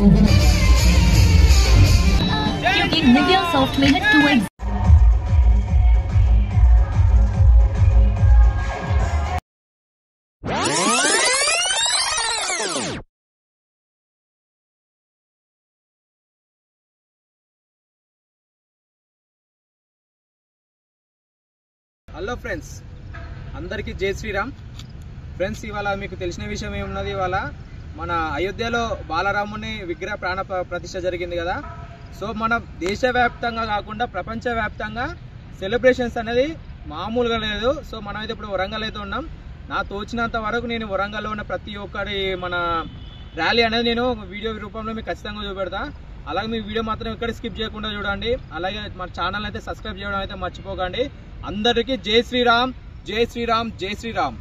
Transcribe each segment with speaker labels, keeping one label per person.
Speaker 1: क्योंकि Nivea soft में है टू एक्स
Speaker 2: హలో ఫ్రెండ్స్ అందరికీ జై శ్రీరామ్ ఫ్రెండ్స్ ఇవాళ మీకు తెలిసిన విషయం ఏమున్నది ఇవాళ మన అయోధ్యలో బాలరాముని విగ్రహ ప్రాణ ప్ర- ప్రతిష్ఠ జరిగింది కదా సో మన దేశవ్యాప్తంగా కాకుండా ప్రపంచవ్యాప్తంగా సెలబ్రేషన్స్ అనేది మామూలుగా లేదు సో మనమైతే ఇప్పుడు వరంగల్ అయితే ఉన్నాం నా తోచినంత వరకు నేను వరంగల్లో ఉన్న ప్రతి ఒక్కరి మన ర్యాలీ అనేది నేను వీడియో రూపంలో మీకు ఖచ్చితంగా చూపెడతా అలాగే మీ వీడియో మాత్రం ఇక్కడ స్కిప్ చేయకుండా చూడండి అలాగే మన ఛానల్ అయితే సబ్స్క్రైబ్ చేయడం అయితే మర్చిపోకండి అందరికీ జై శ్రీరామ్ జై శ్రీరామ్ జై శ్రీరామ్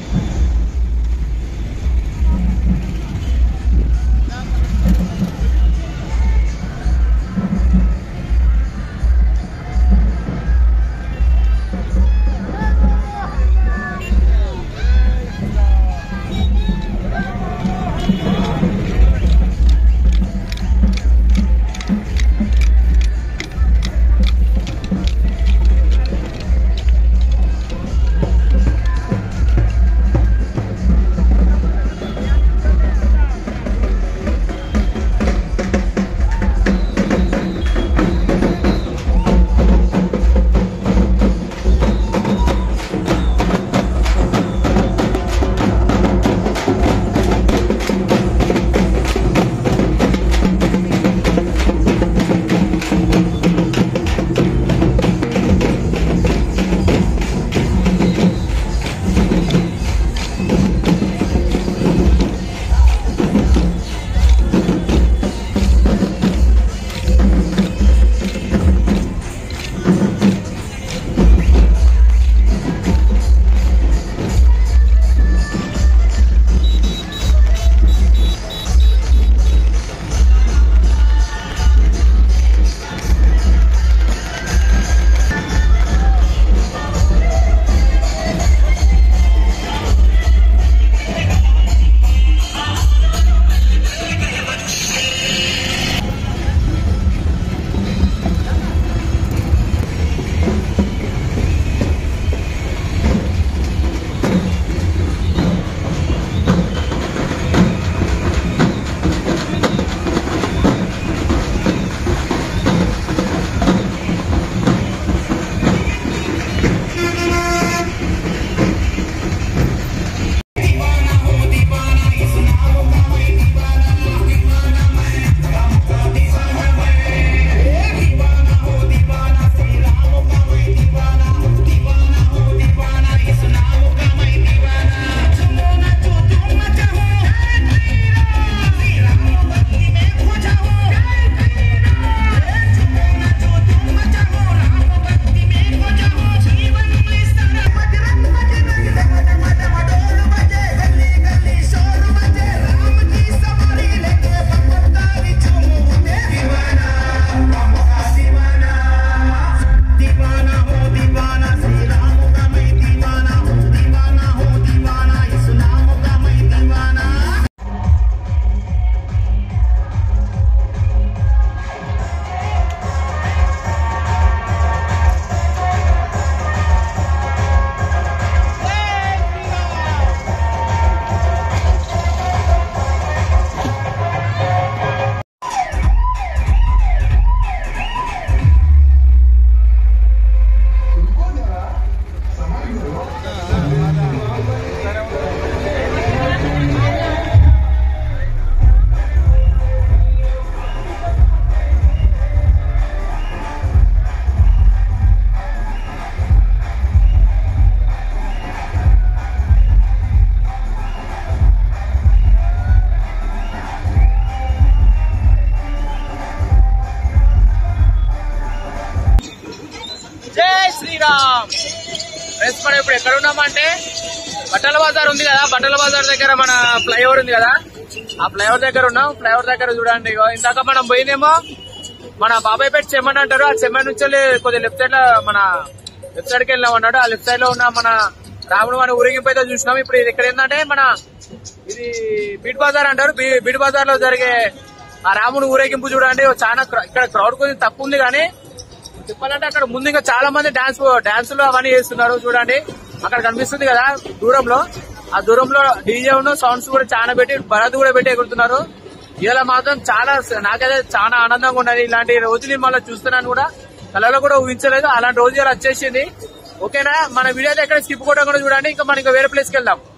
Speaker 2: జై శ్రీరామ్ ఫ్రెండ్స్ మనం ఇప్పుడు ఎక్కడ ఉన్నామంటే బట్టల బజార్ ఉంది కదా బట్టల బజార్ దగ్గర మన ఫ్లైఓవర్ ఉంది కదా ఆ ఫ్లైఓవర్ దగ్గర ఉన్నాం ఫ్లైఓవర్ దగ్గర చూడండి ఇగో ఇందాక మనం పోయిందేమో మన బాబాయ్ పేట చెమ్మన్ అంటారు ఆ చెమ్మన్ నుంచి వెళ్ళి కొద్దిగా లెఫ్ట్ సైడ్ లో మన లెఫ్ట్ సైడ్ కి వెళ్ళాం అన్నాడు ఆ లెఫ్ట్ సైడ్ లో ఉన్న మన రాముడు మన ఊరేగింపు అయితే చూసినాం ఇప్పుడు ఇది ఇక్కడ ఏంటంటే మన ఇది బీట్ బజార్ అంటారు బీ- బీట్ బజార్ లో జరిగే
Speaker 3: ఆ రాముని ఊరేగింపు చూడండి చాలా క్ర- ఇక్కడ క్రౌడ్ కొంచెం తక్కువ ఉంది కానీ చెప్పాలంటే అక్కడ ముందు ఇంకా చాలా మంది డాన్స్ డాన్సులు అవన్నీ చేస్తున్నారు చూడండి అక్కడ కనిపిస్తుంది కదా దూరంలో ఆ దూరంలో డీజే ఉన్న సౌండ్స్ కూడా చాలా పెట్టి భరత్ కూడా పెట్టి ఎగురుతున్నారు ఇలా మాత్రం చాలా నాకైతే చాలా ఆనందంగా ఉన్నది ఇలాంటి రోజులు మళ్ళీ చూస్తున్నాను కూడా కళలో కూడా ఊహించలేదు అలాంటి రోజు ఇలా వచ్చేసింది ఓకేనా మన వీడియో అయితే ఎక్కడ స్కిప్ కూడా కూడా చూడండి ఇంకా మనం ఇంకా వేరే ప్లేస్ కి వెళ్దాం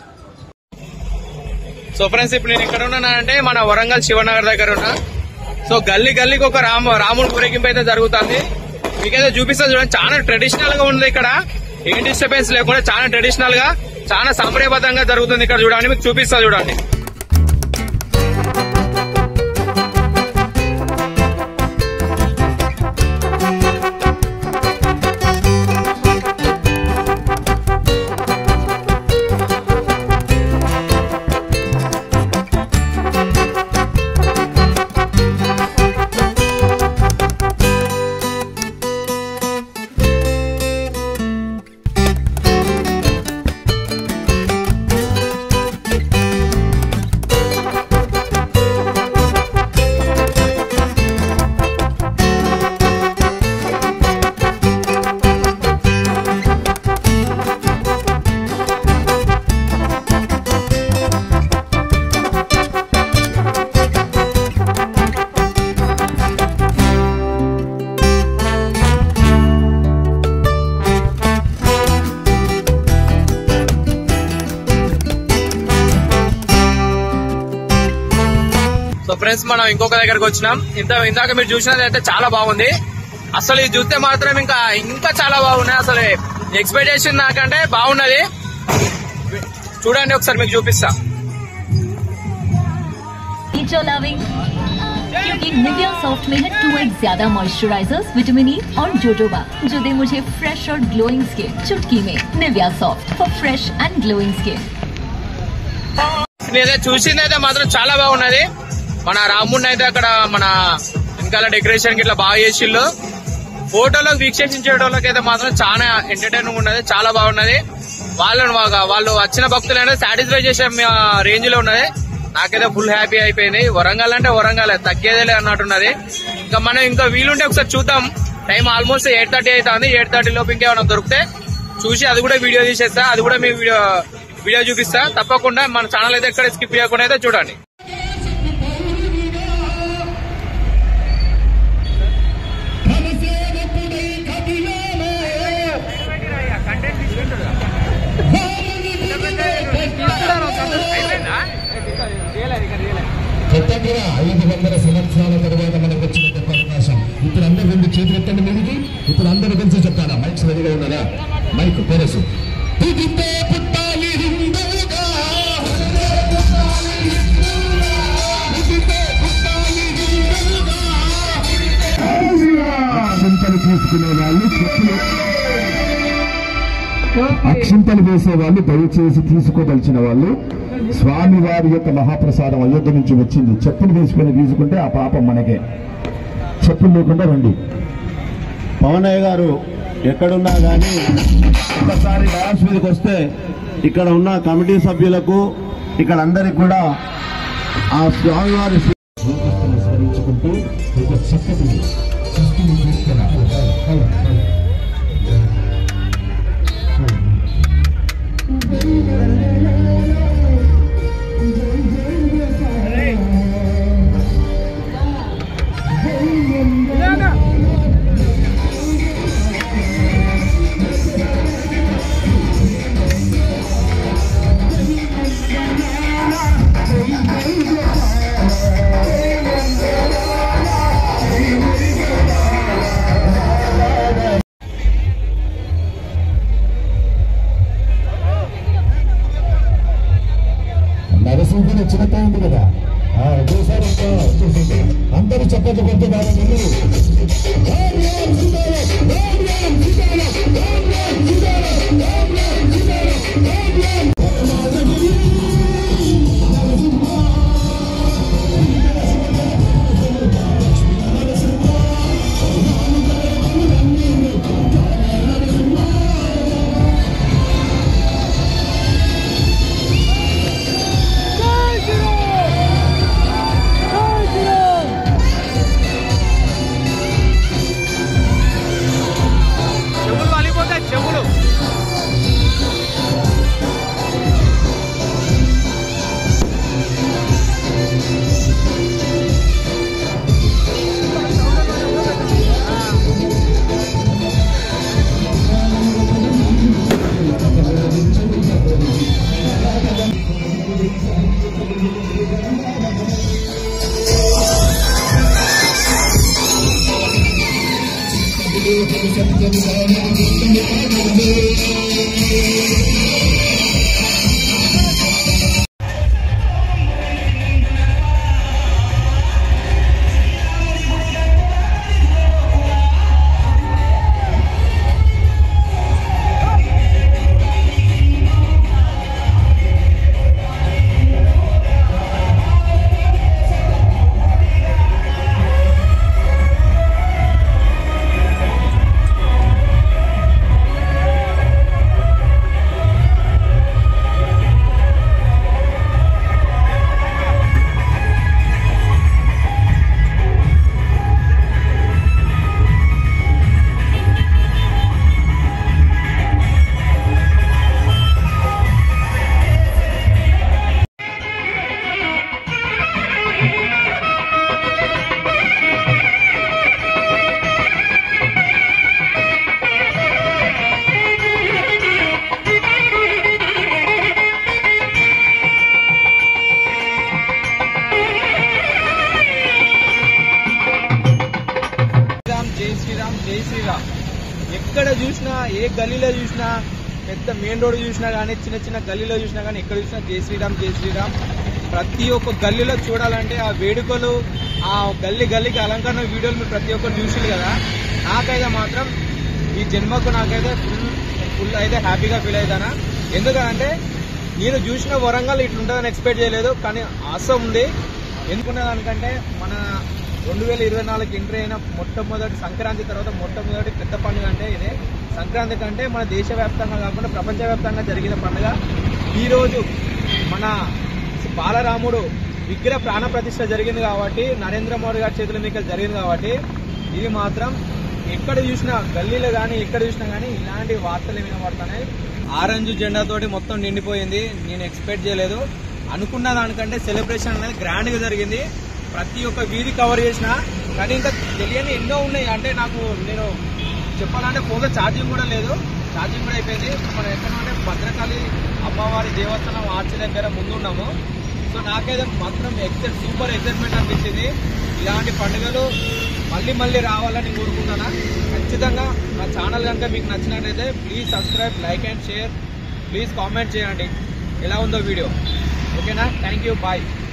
Speaker 2: సో ఫ్రెండ్స్ ఇప్పుడు నేను ఎక్కడ ఉన్నానంటే మన వరంగల్ శివనగర్ దగ్గర ఉన్నా సో గల్లీ గల్లీకి ఒక రామ రాముడు ఊరేగింపు అయితే జరుగుతుంది మీకైతే చూపిస్తా చూడండి చాలా ట్రెడిషనల్ గా ఉంది ఇక్కడ ఏం డిస్టర్బెన్స్ లేకుండా చాలా ట్రెడిషనల్ గా చాలా సంప్రదాయబద్ధంగా జరుగుతుంది ఇక్కడ చూడండి మీకు చూపిస్తా చూడండి సో ఫ్రెండ్స్ మనం ఇంకొక దగ్గరకు వచ్చినాం ఇంత ఇందాక మీరు చూసినది అయితే చాలా బాగుంది అసలు ఇది చూస్తే మాత్రం ఇంకా ఇంకా చాలా బాగున్నాయి అసలు ఎక్స్పెక్టేషన్ నాకంటే బాగున్నది చూడండి ఒకసారి మీకు చూపిస్తా
Speaker 1: नेचर लविंग क्योंकि निविया सॉफ्ट में है टू एक्स ज्यादा मॉइस्चराइजर्स विटामिन ई और जोजोबा जो दे मुझे फ्रेश और ग्लोइंग स्किन चुटकी में Nivea soft for fresh and glowing skin
Speaker 2: నేనైతే చూసింది అయితే మాత్రం చాలా బాగున్నది మన రాముడిని అయితే అక్కడ మన వెనకాల డెకరేషన్ కి ఇట్లా బాగా చేసిళ్ళు ఫోటోలో వీక్షించేటోళ్ళకి అయితే మాత్రం చాలా ఎంటర్టైనింగ్ ఉన్నది చాలా బాగున్నది వాళ్ళని బాగా వాళ్ళు వచ్చిన భక్తులైనా సాటిస్ఫై చేసే రేంజ్ లో ఉన్నది నాకైతే ఫుల్ హ్యాపీ అయిపోయింది వరంగల్ అంటే వరంగల్ తగ్గేదేలే అన్నట్టున్నది ఇంకా మనం ఇంకా వీలుంటే ఒకసారి చూద్దాం టైం ఆల్మోస్ట్ ఎయిట్ థర్టీ అవుతుంది ఎయిట్ థర్టీ లోపు ఇంకేమైనా దొరికితే చూసి అది కూడా వీడియో తీసేస్తా అది కూడా మీ వీడియో వీడియో చూపిస్తా తప్పకుండా మన ఛానల్ అయితే ఎక్కడ స్కిప్ చేయకుండా అయితే చూడండి
Speaker 4: కొత్తగా ఐదు వందల సంవత్సరాల తర్వాత మనకు వచ్చిన గొప్ప అవకాశం ఇప్పుడు అందరు రెండు చేతులు ఎత్తండి మీదికి ఇప్పుడు అందరూ కలిసి చెప్తారా మైక్స్ రెడీగా ఉన్నదా మైక్ కోరసు పుట్టితే పుట్టాలి హిందువుగా. పుట్టితే పుట్టాలి హిందువుగా. అక్షింతలు తీసుకునే వాళ్ళు చెప్పులు అక్షింతలు వేసే వాళ్ళు దయచేసి తీసుకోదలిచిన వాళ్ళు స్వామి వారి యొక్క మహాప్రసాదం అయోధ్య నుంచి వచ్చింది చెప్పులు వేసుకొని తీసుకుంటే ఆ పాపం మనకే చెప్పులు లేకుండా రండి
Speaker 5: పవనయ్య గారు ఎక్కడున్నా కానీ ఒకసారి డాన్స్ మీదకి వస్తే ఇక్కడ ఉన్న కమిటీ సభ్యులకు ఇక్కడ అందరికి కూడా ఆ స్వామివారి
Speaker 4: శ్రీకృష్ణుని స్మరించుకుంటూ ఒక చక్కటి సృష్టిని తీసుకురా నరసింహుడు చిన్నత ఉంది కదా ఆ, ఒకేసారి ఇంకా వచ్చేసింది అందరూ చప్పట్లు కొడుతూ బాగా ముందు
Speaker 2: శ్రీరామ్ జై శ్రీరామ్ జై శ్రీరామ్ ఎక్కడ చూసినా ఏ గల్లీలో చూసినా పెద్ద మెయిన్ రోడ్ చూసినా కానీ చిన్న చిన్న గల్లీలో చూసినా కానీ ఎక్కడ చూసినా జై శ్రీరామ్ జై శ్రీరామ్ ప్రతి ఒక్క గల్లీలో చూడాలంటే ఆ వేడుకలు ఆ గల్లీ గల్లీకి అలంకరణ వీడియోలు మీరు ప్రతి ఒక్కరు చూసిరు కదా నాకైతే మాత్రం ఈ జన్మకు నాకైతే ఫుల్ ఫుల్ అయితే హ్యాపీగా ఫీల్ అవుతానా ఎందుకంటే నేను చూసిన వరంగల్ ఇట్లుంటుందని ఎక్స్పెక్ట్ చేయలేదు కానీ ఆశ ఉంది ఎందుకున్న దానికంటే మన రెండు వేల ఇరవై నాలుగు ఎంట్రీ అయిన మొట్టమొదటి సంక్రాంతి తర్వాత మొట్టమొదటి పెద్ద పండుగ అంటే ఇదే సంక్రాంతి కంటే మన దేశవ్యాప్తంగా కాకుండా ప్రపంచవ్యాప్తంగా జరిగిన పండుగ ఈరోజు మన బాలరాముడు విగ్రహ ప్రాణ ప్రతిష్ఠ జరిగింది కాబట్టి నరేంద్ర మోడీ గారి చేతుల మీద జరిగింది కాబట్టి ఇది మాత్రం ఎక్కడ చూసినా గల్లీలో కానీ ఎక్కడ చూసినా కానీ ఇలాంటి వార్తలు వినబడుతున్నాయి ఆరెంజ్ జెండాతోటి మొత్తం నిండిపోయింది నేను ఎక్స్పెక్ట్ చేయలేదు అనుకున్న దానికంటే సెలబ్రేషన్ అనేది గ్రాండ్ గా జరిగింది ప్రతి ఒక్క వీధి కవర్ చేసిన కానీ ఇంకా తెలియని ఎన్నో ఉన్నాయి అంటే నాకు నేను చెప్పాలంటే ఫోన్లో ఛార్జింగ్ కూడా లేదు ఛార్జింగ్ కూడా అయిపోయింది మనం ఎక్కడ అంటే భద్రకాళి అమ్మవారి దేవస్థానం ఆర్చి దగ్గర ముందు ఉన్నాము సో నాకైతే మాత్రం ఎక్సైట్ సూపర్ ఎక్సైట్మెంట్ అనిపించింది ఇలాంటి పండుగలు మళ్ళీ మళ్ళీ రావాలని కోరుకుంటున్నా ఖచ్చితంగా నా ఛానల్ కనుక మీకు నచ్చినట్లయితే please subscribe like and share please comment చేయండి ఎలా ఉందో వీడియో ఓకేనా థ్యాంక్ యూ బాయ్